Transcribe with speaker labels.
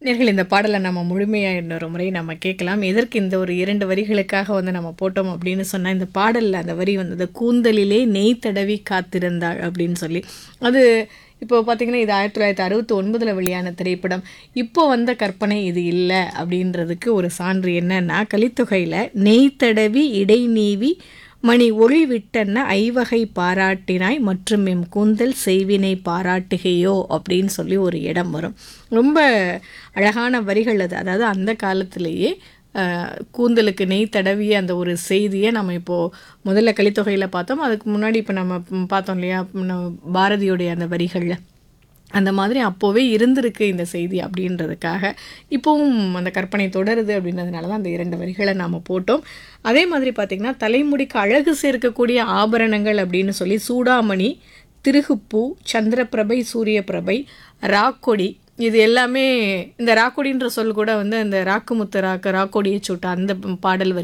Speaker 1: நேர்கள் இந்த பாடலை நம்ம முழுமையாக இன்னொரு முறை நம்ம கேட்கலாம் எதற்கு இந்த ஒரு இரண்டு வரிகளுக்காக வந்து நம்ம போட்டோம் அப்படின்னு சொன்னால் இந்த பாடலில் அந்த வரி வந்தது கூந்தலிலே நெய் தடவி காத்திருந்தாள் அப்படின்னு சொல்லி அது இப்போ பார்த்தீங்கன்னா இது ஆயிரத்தி தொள்ளாயிரத்தி அறுபத்தி ஒன்பதில் வெளியான திரைப்படம் இப்போ வந்த கற்பனை இது இல்லை அப்படின்றதுக்கு ஒரு சான்று என்னன்னா கலித்தொகையில் நெய் தடவி இடை நீவி மணி ஒளி விட்டன்ன ஐவகை பாராட்டினாய் மற்றும் எம் கூந்தல் செய்வினை பாராட்டுகையோ அப்படின்னு சொல்லி ஒரு இடம் வரும் ரொம்ப அழகான வரிகள் அது அதாவது அந்த காலத்திலேயே அஹ், கூந்தலுக்கு நெய் தடவிய அந்த ஒரு செய்தியை நம்ம இப்போது முதல்ல கலித்தொகையில் பார்த்தோம் அதுக்கு முன்னாடி இப்போ நம்ம ம், பார்த்தோம் இல்லையா நம்ம பாரதியுடைய அந்த வரிகளில் அந்த மாதிரி அப்போவே இருந்திருக்கு இந்த செய்தி அப்படின்றதுக்காக இப்போவும் அந்த கற்பனை தொடருது அப்படின்றதுனால தான் அந்த இரண்டு வரிகளை நாம் போட்டோம் அதே மாதிரி பார்த்திங்கன்னா தலைமுடிக்கு அழகு சேர்க்கக்கூடிய ஆபரணங்கள் அப்படின்னு சொல்லி சூடாமணி திருகுப்பூ சந்திரபிரபை சூரியபிரபை ராக்கொடி இது எல்லாமே இந்த ராக்கொடின்ற சொல் கூட வந்து இந்த ராக்குமுத்து ராக்கு ராக்கொடியை சுட்ட அந்த பாடல் வரி